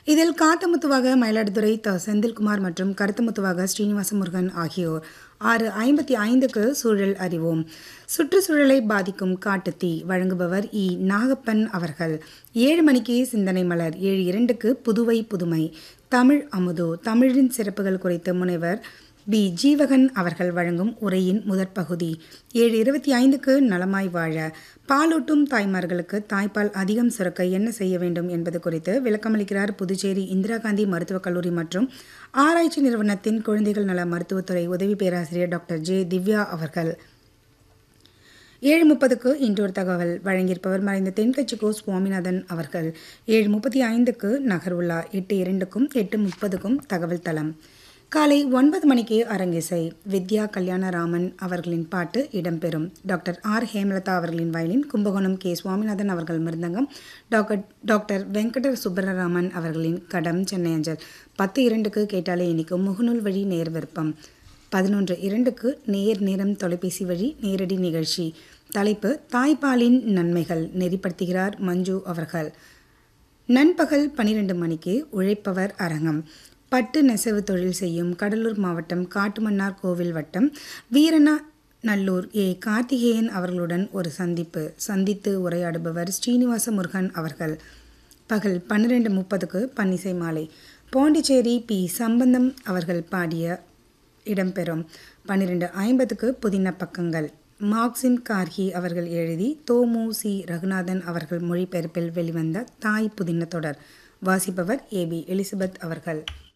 இதில் காத்தமுத்துவாக மயிலாடுதுறை த செந்தில்குமார் மற்றும் கருத்தமுத்துவாக ஸ்ரீனிவாச முருகன் ஆகியோர் ஆறு ஐம்பத்தி ஐந்துக்கு சூழல் அறிவோம் சுற்றுச்சூழலை பாதிக்கும் காட்டுத்தீ வழங்குபவர் இ நாகப்பன் அவர்கள் ஏழு மணிக்கு சிந்தனை மலர் ஏழு இரண்டுக்கு புதுவை புதுமை தமிழ் அமுது தமிழின் சிறப்புகள் குறித்து முனைவர் பி ஜீவகன் அவர்கள் வழங்கும் உரையின் முதற் பகுதி ஏழு இருபத்தி ஐந்துக்கு நலமாய் வாழ பாலூட்டும் தாய்மார்களுக்கு தாய்ப்பால் அதிகம் சுரக்க என்ன செய்ய வேண்டும் என்பது குறித்து விளக்கமளிக்கிறார் புதுச்சேரி இந்திரா காந்தி மருத்துவக் கல்லூரி மற்றும் ஆராய்ச்சி நிறுவனத்தின் குழந்தைகள் நல மருத்துவத்துறை உதவி பேராசிரியர் டாக்டர் ஜே திவ்யா அவர்கள் ஏழு முப்பதுக்கு இன்றொரு தகவல் வழங்கியிருப்பவர் மறைந்த தென்கட்சிக்கோ சுவாமிநாதன் அவர்கள் ஏழு முப்பத்தி ஐந்துக்கு நகர்வுலா எட்டு இரண்டுக்கும் எட்டு முப்பதுக்கும் தகவல் தளம் காலை ஒன்பது மணிக்கு அரங்கிசை வித்யா கல்யாணராமன் அவர்களின் பாட்டு இடம்பெறும் டாக்டர் ஆர் ஹேமலதா அவர்களின் வயலின் கும்பகோணம் கே சுவாமிநாதன் அவர்கள் மிருந்தங்கம் டாக்டர் டாக்டர் வெங்கட சுப்பரராமன் அவர்களின் கடம் சென்னை அஞ்சல் பத்து இரண்டுக்கு கேட்டாலே இனிக்கும் முகநூல் வழி நேர் விருப்பம் பதினொன்று இரண்டுக்கு நேர் நேரம் தொலைபேசி வழி நேரடி நிகழ்ச்சி தலைப்பு தாய்ப்பாலின் நன்மைகள் நெறிப்படுத்துகிறார் மஞ்சு அவர்கள் நண்பகல் பனிரெண்டு மணிக்கு உழைப்பவர் அரங்கம் பட்டு நெசவு தொழில் செய்யும் கடலூர் மாவட்டம் காட்டுமன்னார் கோவில் வட்டம் வீரனா நல்லூர் ஏ கார்த்திகேயன் அவர்களுடன் ஒரு சந்திப்பு சந்தித்து உரையாடுபவர் ஸ்ரீனிவாச முருகன் அவர்கள் பகல் பன்னிரெண்டு முப்பதுக்கு பன்னிசை மாலை பாண்டிச்சேரி பி சம்பந்தம் அவர்கள் பாடிய இடம்பெறும் பன்னிரெண்டு ஐம்பதுக்கு புதின பக்கங்கள் மார்க்சிம் கார்கி அவர்கள் எழுதி தோமு சி ரகுநாதன் அவர்கள் மொழிபெயர்ப்பில் வெளிவந்த தாய் புதின தொடர் வாசிப்பவர் ஏபி எலிசபெத் அவர்கள்